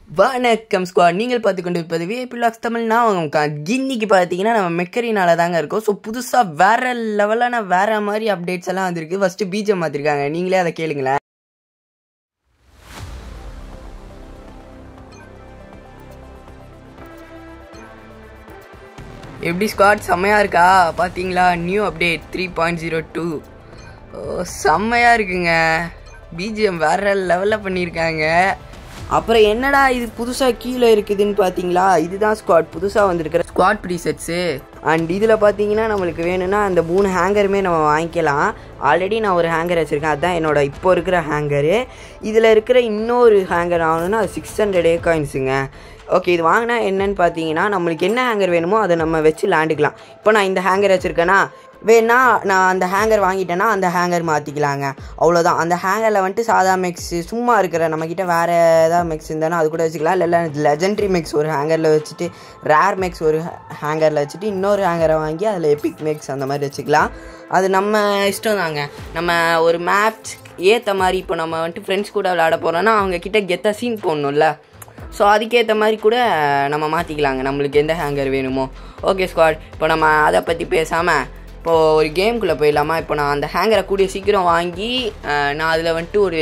வணக்கம் ஸ்குவாட் நீங்கள் பார்த்து கொண்டு இருப்பது விஐபி லாக்ஸ் தமிழ் நான் உங்க இன்னைக்கு பார்த்தீங்கன்னா நம்ம மெக்கரினால தாங்க இருக்கோம் ஸோ புதுசாக வேற லெவலான வேற மாதிரி அப்டேட்ஸ் எல்லாம் வந்திருக்கு ஃபர்ஸ்ட் பீஜம் மாற்றிருக்காங்க நீங்களே அதை கேளுங்களேன் எப்படி ஸ்குவாட் செம்மையாக இருக்கா பார்த்தீங்களா new update three point zero two செம்மையாக இருக்குங்க பிஜிஎம் வேற லெவலில் பண்ணியிருக்காங்க அப்புறம் என்னடா இது புதுசாக கீழே இருக்குதுன்னு பார்த்தீங்களா இதுதான் ஸ்குவாட் புதுசாக வந்திருக்கிற ஸ்குவாட் ப்ரீசெட்ஸு அண்ட் இதில் பார்த்தீங்கன்னா நம்மளுக்கு வேணும்னா அந்த மூணு ஹேங்கருமே நம்ம வாங்கிக்கலாம் ஆல்ரெடி நான் ஒரு ஹேங்கர் வச்சுருக்கேன் அதுதான் என்னோட இப்போ இருக்கிற ஹேங்கரு இதில் இருக்கிற இன்னொரு ஹேங்கர் ஆகணும்னா அது சிக்ஸ் ஹண்ட்ரட் ஏ காயின்ஸுங்க ஓகே இது வாங்கினா என்னன்னு பார்த்தீங்கன்னா நம்மளுக்கு என்ன ஹேங்கர் வேணுமோ அதை நம்ம வச்சு லேண்டுக்கலாம் இப்போ நான் இந்த ஹேங்கர் வச்சுருக்கேன்னா வேணா நான் அந்த ஹேங்கர் வாங்கிட்டேன்னா அந்த ஹேங்கர் மாற்றிக்கலாங்க அவ்வளோதான் அந்த ஹேங்கரில் வந்துட்டு சாதா மெக்ஸ் சும்மா இருக்கிற நம்மக்கிட்ட வேறு ஏதாவது மெக்ஸ் இருந்தாலும் அது கூட வச்சுக்கலாம் இல்லை லெஜெண்ட்ரி மெக்ஸ் ஒரு ஹேங்கரில் வச்சுட்டு ரேர் மெக்ஸ் ஒரு ஹேங்கரில் வச்சுட்டு இன்னொரு ஹேங்கரை வாங்கி அதில் எபிக் மெக்ஸ் அந்த மாதிரி வச்சுக்கலாம் அது நம்ம இஷ்டம் தாங்க நம்ம ஒரு மேட்ச் ஏற்ற மாதிரி இப்போ நம்ம வந்துட்டு ஃப்ரெண்ட்ஸ் கூட விளையாட போகிறோன்னா அவங்கக்கிட்ட கெத்த சீன் போடணும்ல ஸோ அதுக்கேற்ற மாதிரி கூட நம்ம மாற்றிக்கலாங்க நம்மளுக்கு எந்த ஹேங்கர் வேணுமோ ஓகே ஸ்குவாட் இப்போ நம்ம அதை பற்றி பேசாமல் இப்போது ஒரு கேம்குள்ளே போயிடலாமா இப்போ நான் அந்த ஹேங்கரை கூடிய சீக்கிரம் வாங்கி நான் அதில் வந்துட்டு ஒரு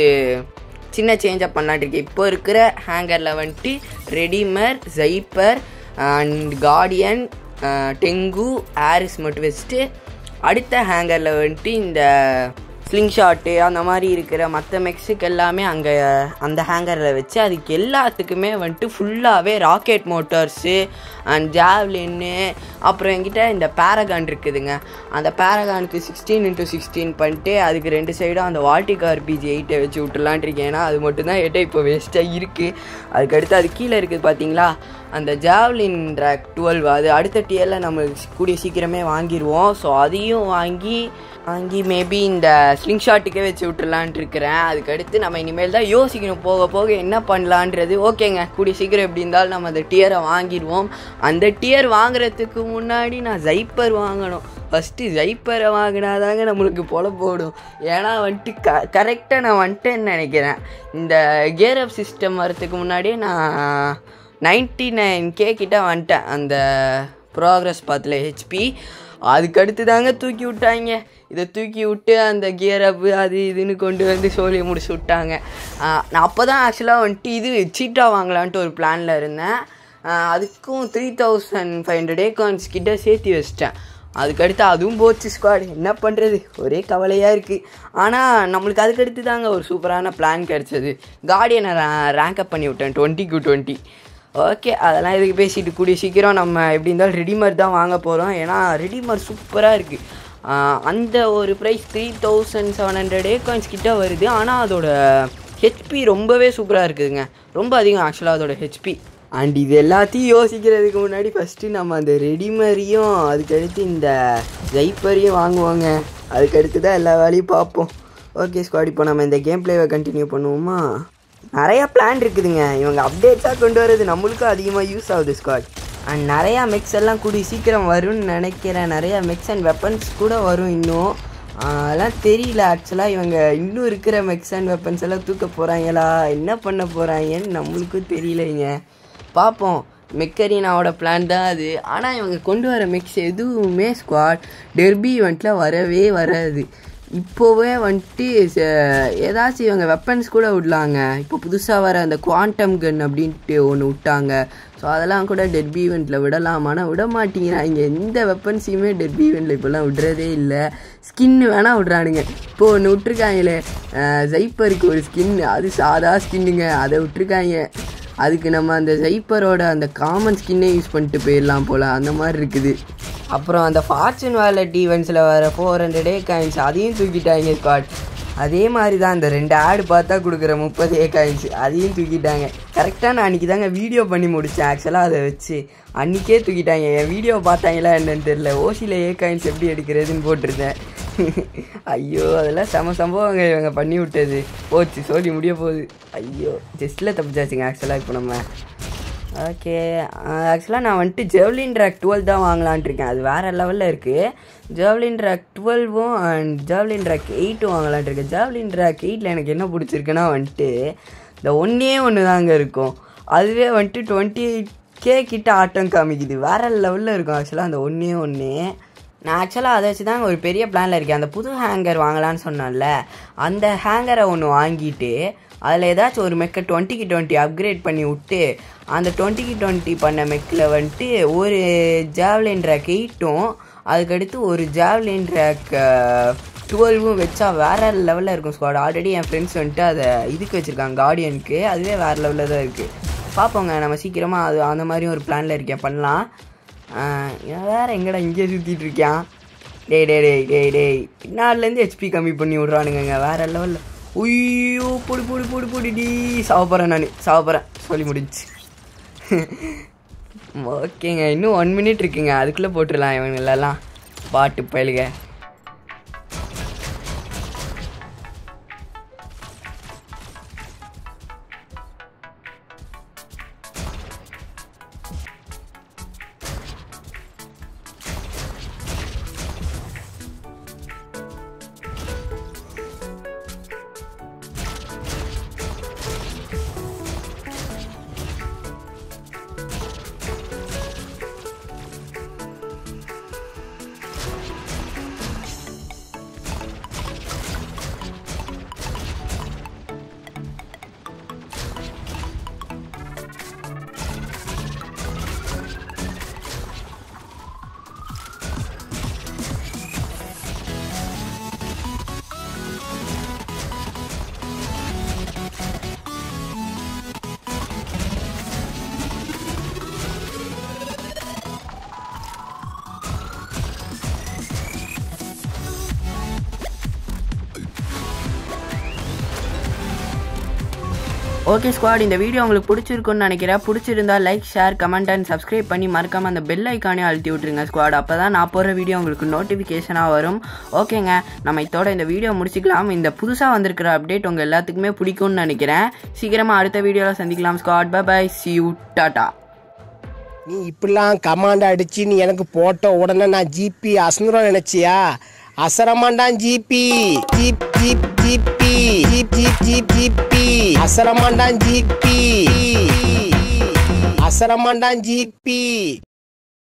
சின்ன சேஞ்சப் பண்ணலான்ட்டு இருக்கேன் இப்போ இருக்கிற ஹேங்கரில் வந்துட்டு ரெடிமர் ஜைப்பர் அண்ட் கார்டியன் டெங்கு ஆரிஸ் மட்டும் வச்சுட்டு அடுத்த ஹேங்கரில் வந்துட்டு இந்த ஸ்லிங் ஷாட்டு அந்த மாதிரி இருக்கிற மற்ற மெக்ஸுக்கு எல்லாமே அங்கே அந்த ஹேங்கரில் வச்சு அதுக்கு எல்லாத்துக்குமே வந்துட்டு ஃபுல்லாகவே ராக்கெட் மோட்டார்ஸு அண்ட் ஜாவ்லின்னு அப்புறம் என்கிட்ட இந்த பேரகான் இருக்குதுங்க அந்த பேரகானுக்கு சிக்ஸ்டீன் இன்ட்டு சிக்ஸ்டீன் பண்ணிட்டு அதுக்கு ரெண்டு சைடும் அந்த வால்டிக் ஆர்பிஜி எயிட்டை வச்சு விட்டுலான் இருக்கேன் ஏன்னா அது மட்டும்தான் எட்ட இப்போ வேஸ்ட்டாக இருக்குது அதுக்கடுத்து அது கீழே இருக்குது பார்த்தீங்களா அந்த ஜாவ்லின் ட்ராக் டுவெல் அது அடுத்த டியரில் நம்ம கூடிய சீக்கிரமே வாங்கிடுவோம் ஸோ அதையும் வாங்கி வாங்கி மேபி இந்த ஸ்லிங் ஷாட்டுக்கே வச்சு விட்டுலான்ட்டு இருக்கிறேன் அதுக்கடுத்து நம்ம இனிமேல் தான் யோசிக்கணும் போக போக என்ன பண்ணலான்றது ஓகேங்க கூடிய சீக்கிரம் எப்படி இருந்தாலும் நம்ம அந்த டியரை வாங்கிடுவோம் அந்த டியர் வாங்குறதுக்கு முன்னாடி நான் ஜைப்பர் வாங்கணும் ஃபஸ்ட்டு ஜைப்பரை வாங்கினாதாங்க நம்மளுக்கு பொல போடும் ஏன்னா வந்துட்டு க கரெக்டாக நான் வந்துட்டேன்னு நினைக்கிறேன் இந்த கேர் அப் சிஸ்டம் வரத்துக்கு முன்னாடியே நான் நைன்ட்டி நைன் கே கிட்ட வந்துட்டேன் அந்த ப்ராக்ரஸ் பார்த்துல ஹெச்பி அதுக்கடுத்து தாங்க தூக்கி விட்டாங்க இதை தூக்கி விட்டு அந்த கியர் அப்பு அது இதுன்னு கொண்டு வந்து சோழியை முடிச்சு விட்டாங்க நான் அப்போ தான் ஆக்சுவலாக வந்துட்டு இது சீட்டாக வாங்கலான்ட்டு ஒரு பிளானில் இருந்தேன் அதுக்கும் த்ரீ தௌசண்ட் ஃபைவ் ஹண்ட்ரட் ஏகான்ஸ் கிட்ட சேர்த்து வச்சிட்டேன் அதுக்கடுத்து அதுவும் போச்சு ஸ்குவாட் என்ன பண்ணுறது ஒரே கவலையாக இருக்குது ஆனால் நம்மளுக்கு அதுக்கடுத்து தாங்க ஒரு சூப்பரான பிளான் கிடச்சது கார்டியனை ரேங்க் அப் பண்ணி விட்டேன் டுவெண்ட்டிக்கு டுவெண்ட்டி ஓகே அதெல்லாம் இதுக்கு பேசிட்டு கூடிய சீக்கிரம் நம்ம எப்படி இருந்தாலும் ரெடிமேட் தான் வாங்க போகிறோம் ஏன்னா ரெடிமேட் சூப்பராக இருக்குது அந்த ஒரு price three thousand seven hundred ஏகாயின்ஸ் கிட்ட வருது ஆனால் அதோட ஹெச்பி ரொம்பவே சூப்பராக இருக்குதுங்க ரொம்ப அதிகம் ஆக்சுவலாக அதோட ஹெச்பி அண்ட் இது எல்லாத்தையும் யோசிக்கிறதுக்கு முன்னாடி ஃபஸ்ட்டு நம்ம அந்த ரெடிமரியும் அதுக்கடுத்து இந்த ஜைப்பரையும் வாங்குவாங்க அதுக்கடுத்து தான் எல்லா வேலையும் பார்ப்போம் ஓகே ஸ்குவாட் இப்போ நம்ம இந்த கேம் பிளேவை கண்டினியூ பண்ணுவோமா நிறையா பிளான் இருக்குதுங்க இவங்க அப்டேட்ஸாக கொண்டு வர்றது நம்மளுக்கும் அதிகமாக யூஸ் ஆகுது ஸ்குவாட் அண்ட் நிறையா மிக்ஸ் எல்லாம் கூடி சீக்கிரம் வரும்னு நினைக்கிறேன் நிறையா மிக்ஸ் அண்ட் வெப்பன்ஸ் கூட வரும் இன்னும் அதெல்லாம் தெரியல ஆக்சுவலாக இவங்க இன்னும் இருக்கிற மிக்ஸ் அண்ட் வெப்பன்ஸ் எல்லாம் தூக்க போகிறாங்களா என்ன பண்ண போகிறாங்கன்னு நம்மளுக்கும் தெரியலைங்க பார்ப்போம் மெக்கரினாவோட பிளான் தான் அது ஆனால் இவங்க கொண்டு வர மிக்ஸ் எதுவுமே ஸ்குவாட் டெர்பி இவெண்ட்டில் வரவே வராது இப்போவே வந்துட்டு ஏதாச்சும் இவங்க வெப்பன்ஸ் கூட விடலாங்க இப்போ புதுசாக வர அந்த குவாண்டம் கன் அப்படின்ட்டு ஒன்று விட்டாங்க ஸோ அதெல்லாம் கூட டெர்பி ஈவெண்ட்டில் விடலாம் ஆனால் விட மாட்டேங்கிறாங்க எந்த வெப்பன்ஸையுமே டெர்பி ஈவெண்ட்டில் இப்போல்லாம் விடுறதே இல்லை ஸ்கின்னு வேணால் விட்றானுங்க இப்போ ஒன்று விட்ருக்காங்களே ஜைப்பருக்கு ஒரு ஸ்கின் அது சாதா ஸ்கின்னுங்க அதை விட்ருக்காங்க அதுக்கு நம்ம அந்த ஜைப்பரோட அந்த காமன் ஸ்கின்னே யூஸ் பண்ணிட்டு போயிடலாம் போல் அந்த மாதிரி இருக்குது அப்புறம் அந்த ஃபார்ச்சூன் வேலட் ஈவெண்ட்ஸில் வர ஃபோர் ஹண்ட்ரட் ஏ காயின்ஸ் அதையும் தூக்கிட்டாங்க ஸ்குவாட் அதே மாதிரி தான் அந்த ரெண்டு ஆடு பார்த்தா கொடுக்குற முப்பது ஏ காயின்ஸ் அதையும் தூக்கிட்டாங்க கரெக்டாக நான் அன்றைக்கி தாங்க வீடியோ பண்ணி முடித்தேன் ஆக்சுவலாக அதை வச்சு அன்றைக்கே தூக்கிட்டாங்க என் வீடியோ பார்த்தாங்களா என்னன்னு தெரில ஓசியில் ஏ காயின்ஸ் எப்படி எடுக்கிறதுன்னு போட்டிருந்தேன் ஐயோ அதெல்லாம் செம சம்பவங்க இவங்க பண்ணி விட்டது போச்சு சொல்லி முடிய போகுது ஐயோ ஜஸ்ட்டில் தப்பிச்சாச்சுங்க ஆக்சுவலாக இப்போ நம்ம ஓகே ஆக்சுவலாக நான் வந்துட்டு ஜெவ்லின் ட்ராக் டுவெல் தான் வாங்கலான் இருக்கேன் அது வேறு லெவலில் இருக்குது ஜெவ்லின் ட்ராக் டுவெல்வும் அண்ட் ஜெவ்லின் ட்ராக் எயிட்டும் வாங்கலான் இருக்கேன் ஜெவ்லின் ட்ராக் எயிட்டில் எனக்கு என்ன பிடிச்சிருக்குன்னா வந்துட்டு இந்த ஒன்றே ஒன்று தாங்க இருக்கும் அதுவே வந்துட்டு டுவெண்ட்டி எயிட் கே கிட்ட ஆட்டம் காமிக்குது வேற லெவலில் இருக்கும் ஆக்சுவலாக அந்த ஒன்றே ஒன்று நான் ஆக்சுவலாக அதை வச்சு தான் ஒரு பெரிய பிளானில் இருக்கேன் அந்த புது ஹேங்கர் வாங்கலான்னு சொன்னேன்ல அந்த ஹேங்கரை ஒன்று வாங்கிட்டு அதில் ஏதாச்சும் ஒரு மெக்கை டுவெண்ட்டிக்கு டுவெண்ட்டி அப்கிரேட் பண்ணி விட்டு அந்த டுவெண்ட்டிக்கு டுவெண்ட்டி பண்ண மெக்கில் வந்துட்டு ஒரு ஜாவ்லின் ரேக் எயிட்டும் அதுக்கடுத்து ஒரு ஜாவ்லின் ரேக் டுவெல்வும் வச்சா வேற லெவலில் இருக்கும் ஸ்குவாட் ஆல்ரெடி என் ஃப்ரெண்ட்ஸ் வந்துட்டு அதை இதுக்கு வச்சுருக்காங்க கார்டியனுக்கு அதுவே வேறு லெவலில் தான் இருக்குது பார்ப்போங்க நம்ம சீக்கிரமாக அது அந்த மாதிரியும் ஒரு பிளானில் இருக்கேன் பண்ணலாம் ஆஹ் இவன் வேற எங்கடா இங்கே சுற்றிட்டு இருக்கான் டேய் டேய் டேய் டேய் டேய் பின்னாடிலேருந்து ஹெச்பி கம்மி பண்ணி விட்றானுங்க வேற லெவலில் ஐயோ பொடி பொடி பொடி பொடி டி சாவப்போகிறேன் நான் சாவப்போகிறேன் சொல்லி முடிஞ்சு ஓகேங்க இன்னும் ஒன் மினிட் இருக்குங்க அதுக்குள்ளே போட்டுடலாம் இவங்களெல்லாம் பாட்டு பயிலுங்க ஓகே ஸ்குவாட் இந்த வீடியோ உங்களுக்கு பிடிச்சிருக்குன்னு நினைக்கிறேன் பிடிச்சிருந்தா like share comment and subscribe பண்ணி மறக்காம அந்த பெல் ஐக்கானே அழுத்தி விட்ருங்க ஸ்குவாட் அப்போ தான் நான் போடுற வீடியோ உங்களுக்கு நோட்டிஃபிகேஷனாக வரும் ஓகேங்க நம்ம இதோட இந்த வீடியோ முடிச்சுக்கலாம் இந்த புதுசாக வந்திருக்கிற அப்டேட் உங்கள் எல்லாத்துக்குமே பிடிக்கும்னு நினைக்கிறேன் சீக்கிரமாக அடுத்த வீடியோவில் சந்திக்கலாம் squad bye bye see you டாட்டா நீ இப்படிலாம் கமாண்ட் அடிச்சு நீ எனக்கு போட்ட உடனே நான் ஜிபி அசந்துரும் நினைச்சியா அசரமாண்டான் GP jeep jeep GP jeep jeep jeep GP அசரமாண்டான் ஜிபி அசரமாண்டான் ஜிபி